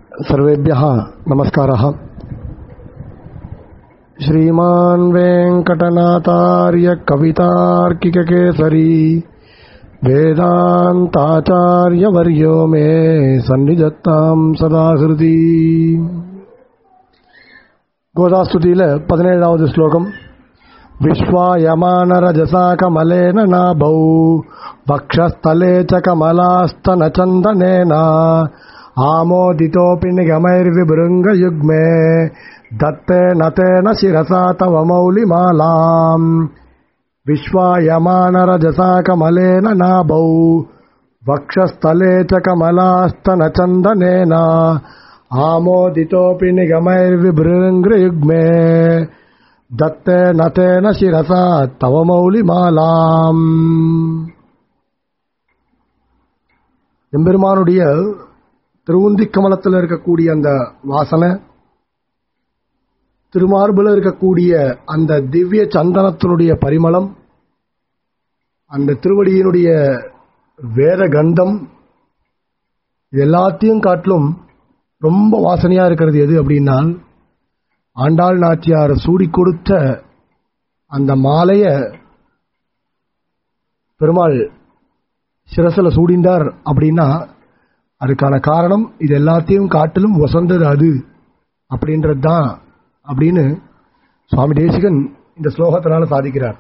सर्वेभ्यः नमस्कारः श्रीमान् वेङ्कटनाथार्य कवितार्किककेसरी वेदान्ताचार्यवर्यो मे सन्निधत्ताम् सदा हृदि கோதாஸ்துதியில பதினேழாவது ஸ்லோகம் விஸ்வாயமானரஜசா கமலேன நாபௌ வக்ஷஸ்தலே ச கமலாஸ்தனச்சந்தனேன ஆமோதிதோऽपि निगमैर्विभृङ्गयुग्मे दत्तेन तेन शिरसा तव मौलिमालाम् विश्वायमानरजसा कमलेन नाभौ वक्षस्थले च कमलास्तनचन्दनेन आमोदितोऽपि निगमैर्विभृङ्गयुग्मे दत्तेन तेन शिरसा तव மௌலிமாலாம் எம்பெருமானுடைய திருவுந்தி கமலத்தில் இருக்கக்கூடிய அந்த வாசனை திருமார்புல இருக்கக்கூடிய அந்த திவ்ய சந்தனத்தினுடைய பரிமளம் அந்த திருவடியினுடைய வேத கந்தம் இது எல்லாத்தையும் காட்டிலும் ரொம்ப வாசனையா இருக்கிறது எது அப்படின்னா ஆண்டாள் நாச்சியார் சூடி கொடுத்த அந்த மாலைய பெருமாள் சிரசில் சூடிந்தார் அப்படின்னா அதுக்கான காரணம் இது எல்லாத்தையும் காட்டிலும் வசந்தது அது அப்படின்றது தான் அப்படின்னு சுவாமி தேசிகன் இந்த ஸ்லோகத்தினால சாதிக்கிறார்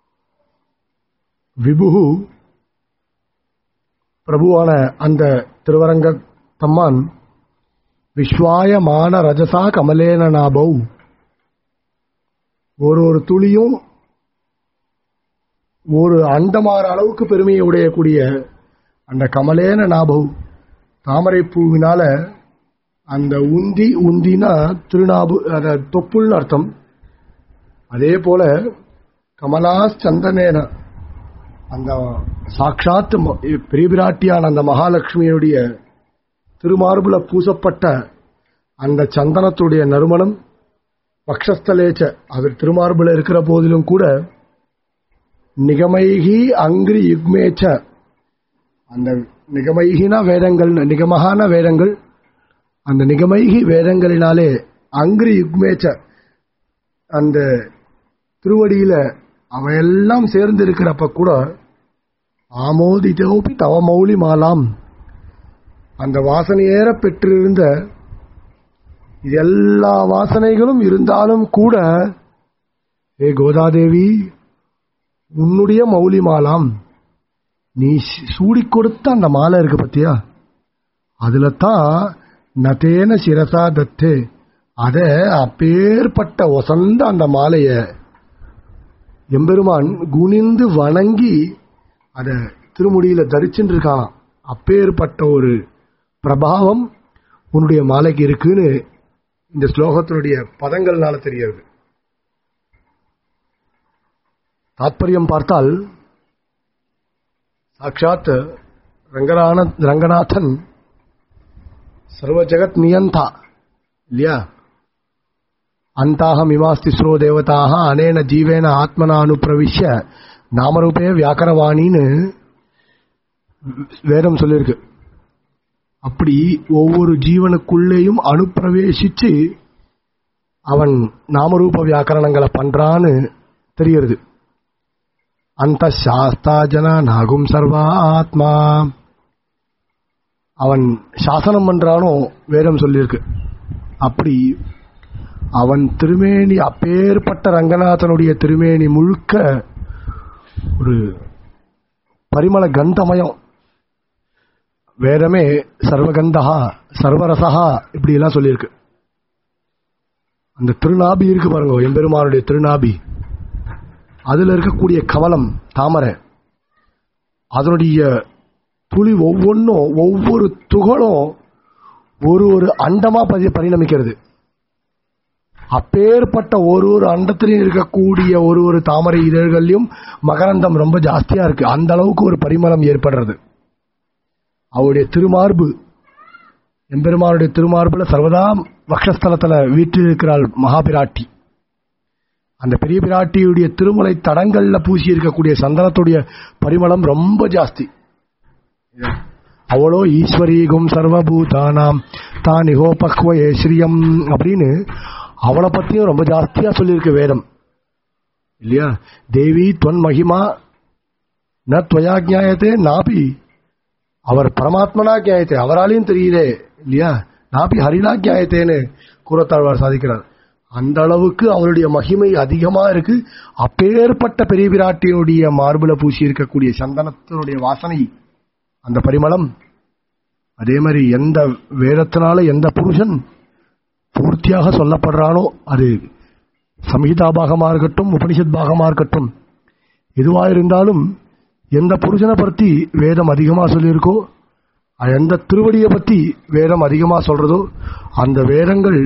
விபுகு பிரபுவான அந்த திருவரங்க தம்மான் விஸ்வாயமான ரஜசா கமலேன நாபௌ ஒரு ஒரு துளியும் ஒரு அண்டமாற அளவுக்கு பெருமையை உடையக்கூடிய அந்த கமலேன நாபௌ தாமரை பூவினால அந்த உந்தி உந்தினா திருநாபு அத தொப்புள்னு அர்த்தம் அதே போல கமலாஸ் சந்தனேன அந்த சாட்சாத் பெரிய பிராட்டியான அந்த மகாலட்சுமியுடைய திருமார்புல பூசப்பட்ட அந்த சந்தனத்துடைய நறுமணம் பக்ஷஸ்தலேச்ச அது திருமார்புல இருக்கிற போதிலும் கூட நிகமைகி அங்கிரி யுக்மேச்ச அந்த நிகமைகினா வேதங்கள் நிகமகான வேதங்கள் அந்த நிகமைகி வேதங்களினாலே அங்கிரி யுக்மேச்ச அந்த திருவடியில அவையெல்லாம் சேர்ந்து இருக்கிறப்ப கூட ஆமோதிதோபி தவ மௌலி மாலாம் அந்த வாசனையேற பெற்றிருந்த இது எல்லா வாசனைகளும் இருந்தாலும் கூட ஏ கோதாதேவி உன்னுடைய மௌலி மாலாம் நீ சூடி கொடுத்த அந்த மாலை இருக்கு பத்தியா அதுல தான் நதேன சிரசா தத்தே அத அப்பேற்பட்ட ஒசந்த அந்த மாலைய எம்பெருமான் குனிந்து வணங்கி அத திருமுடியில தரிச்சுட்டு இருக்கான் அப்பேற்பட்ட ஒரு பிரபாவம் உன்னுடைய மாலைக்கு இருக்குன்னு இந்த ஸ்லோகத்தினுடைய பதங்கள்னால தெரிகிறது தாத்பரியம் பார்த்தால் சாட்சாத் ரங்கரான ரங்கநாதன் சர்வ ஜெகத் நியந்தா இல்லையா அந்தாக மிமாஸ்திஸ்ரோ தேவதாக அனேன ஜீவேன ஆத்மனா அனுப்பிரவிஷ்ய நாமரூபே வியாக்கரவாணின்னு வேதம் சொல்லியிருக்கு அப்படி ஒவ்வொரு ஜீவனுக்குள்ளேயும் அனுப்பிரவேசிச்சு அவன் நாமரூப வியாக்கரணங்களை பண்றான்னு தெரிகிறது அந்த சாஸ்தா ஜனா நாகும் சர்வா ஆத்மா அவன் சாசனம் பண்றானோ வேதம் சொல்லியிருக்கு அப்படி அவன் திருமேனி அப்பேற்பட்ட ரங்கநாதனுடைய திருமேனி முழுக்க ஒரு பரிமள கந்தமயம் வேதமே சர்வகந்தகா சர்வரசகா இப்படி எல்லாம் சொல்லியிருக்கு அந்த திருநாபி இருக்கு பாருங்க எம்பெருமானுடைய திருநாபி அதுல இருக்கக்கூடிய கவலம் தாமரை அதனுடைய துளி ஒவ்வொன்றும் ஒவ்வொரு துகளும் ஒரு ஒரு அண்டமா பதி பரிணமிக்கிறது அப்பேற்பட்ட ஒரு ஒரு அண்டத்திலையும் இருக்கக்கூடிய ஒரு ஒரு தாமரை இதழ்கள்லையும் மகரந்தம் ரொம்ப ஜாஸ்தியா இருக்கு அந்த அளவுக்கு ஒரு பரிமளம் ஏற்படுறது அவருடைய திருமார்பு எம்பெருமானுடைய திருமார்புல சர்வதா வக்ஷஸ்தலத்துல வீட்டில் இருக்கிறாள் மகாபிராட்டி அந்த பெரிய பிராட்டியுடைய திருமலை தடங்கள்ல பூசி இருக்கக்கூடிய சந்தனத்துடைய பரிமளம் ரொம்ப ஜாஸ்தி அவளோ ஈஸ்வரீகும் சர்வபூதானாம் தான் இகோபக்வயே ஸ்ரீயம் அப்படின்னு அவளை பத்தியும் ரொம்ப ஜாஸ்தியா சொல்லியிருக்கு வேதம் இல்லையா தேவி தொன் மகிமா ந துவயா ஜாயத்தே நாபி அவர் பரமாத்மனா ஜாயத்தே அவராலையும் தெரியுதே இல்லையா நாபி ஹரினா ஜாயத்தேன்னு கூறத்தாழ்வார் சாதிக்கிறார் அந்த அளவுக்கு அவருடைய மகிமை அதிகமா இருக்கு அப்பேற்பட்ட பெரிய பிராட்டியுடைய மார்புல பூசி இருக்கக்கூடிய சந்தனத்தினுடைய வாசனை அந்த பரிமளம் அதே மாதிரி எந்த வேதத்தினால எந்த புருஷன் பூர்த்தியாக சொல்லப்படுறானோ அது சம்ஹிதா பாகமா இருக்கட்டும் உபனிஷத் பாகமா இருக்கட்டும் எதுவா இருந்தாலும் எந்த புருஷனை பற்றி வேதம் அதிகமா சொல்லியிருக்கோ எந்த திருவடியை பத்தி வேதம் அதிகமா சொல்றதோ அந்த வேதங்கள்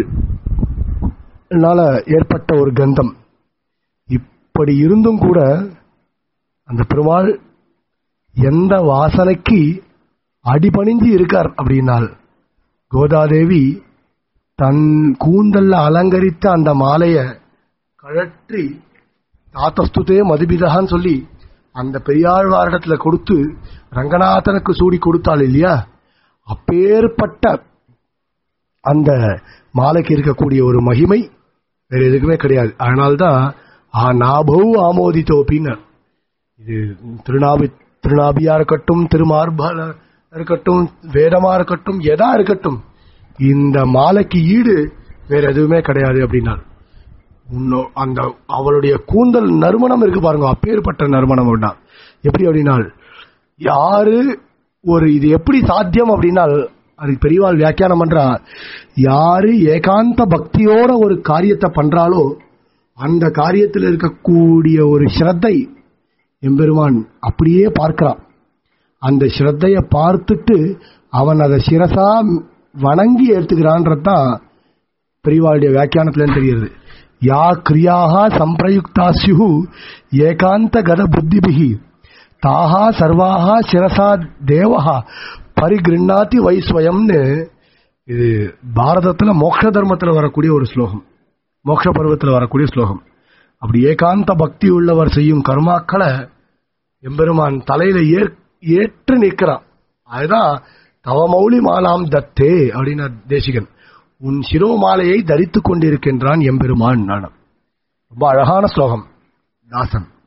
ஏற்பட்ட ஒரு கந்தம் இப்படி இருந்தும் கூட அந்த பெருமாள் எந்த வாசனைக்கு அடிபணிஞ்சு இருக்கார் அப்படின்னால் கோதாதேவி தன் கூந்தல்ல அலங்கரித்த அந்த மாலைய கழற்றி தாத்தஸ்துதே மதுபிதகான்னு சொல்லி அந்த பெரியாழ்வாரிடத்துல கொடுத்து ரங்கநாதனுக்கு சூடி கொடுத்தாள் இல்லையா அப்பேற்பட்ட அந்த மாலைக்கு இருக்கக்கூடிய ஒரு மகிமை வேற எதுக்குமே கிடையாது அதனால்தான் ஆ நாபௌ ஆமோதித்தோப்பின்னு இது திருநாபி திருநாபியா இருக்கட்டும் திருமார்பால இருக்கட்டும் வேதமா இருக்கட்டும் எதா இருக்கட்டும் இந்த மாலைக்கு ஈடு வேற எதுவுமே கிடையாது அப்படின்னா அந்த அவளுடைய கூந்தல் நறுமணம் இருக்கு பாருங்க அப்பேற்பட்ட நறுமணம் அப்படின்னா எப்படி அப்படின்னால் யாரு ஒரு இது எப்படி சாத்தியம் அப்படின்னால் அதுக்கு பெரியவாள் வியாக்கியானம் பண்றா யாரு ஏகாந்த பக்தியோட ஒரு காரியத்தை பண்றாலோ அந்த காரியத்தில் இருக்கக்கூடிய ஒரு ஸ்ரத்தை எம்பெருமான் அப்படியே பார்க்கிறான் அந்த ஸ்ரத்தைய பார்த்துட்டு அவன் அதை சிரசா வணங்கி ஏற்றுக்கிறான்றதான் பெரியவாளுடைய வியாக்கியானத்துல தெரியுது யா கிரியாக சம்பிரயுக்தா சியு ஏகாந்த கத புத்திபிகி தாஹா சர்வாஹா சிரசா தேவஹா பரிகிருண்ணாத்தி வைஸ்வயம்னு இது பாரதத்துல மோட்ச தர்மத்துல வரக்கூடிய ஒரு ஸ்லோகம் மோட்ச பருவத்தில் வரக்கூடிய ஸ்லோகம் அப்படி ஏகாந்த பக்தி உள்ளவர் செய்யும் கர்மாக்களை எம்பெருமான் தலையில ஏற்று நிற்கிறான் அதுதான் தவமௌலி மாலாம் தத்தே அப்படின்னு தேசிகன் உன் சிரோமாலையை தரித்துக் கொண்டிருக்கின்றான் எம்பெருமான் நானம் ரொம்ப அழகான ஸ்லோகம் தாசன்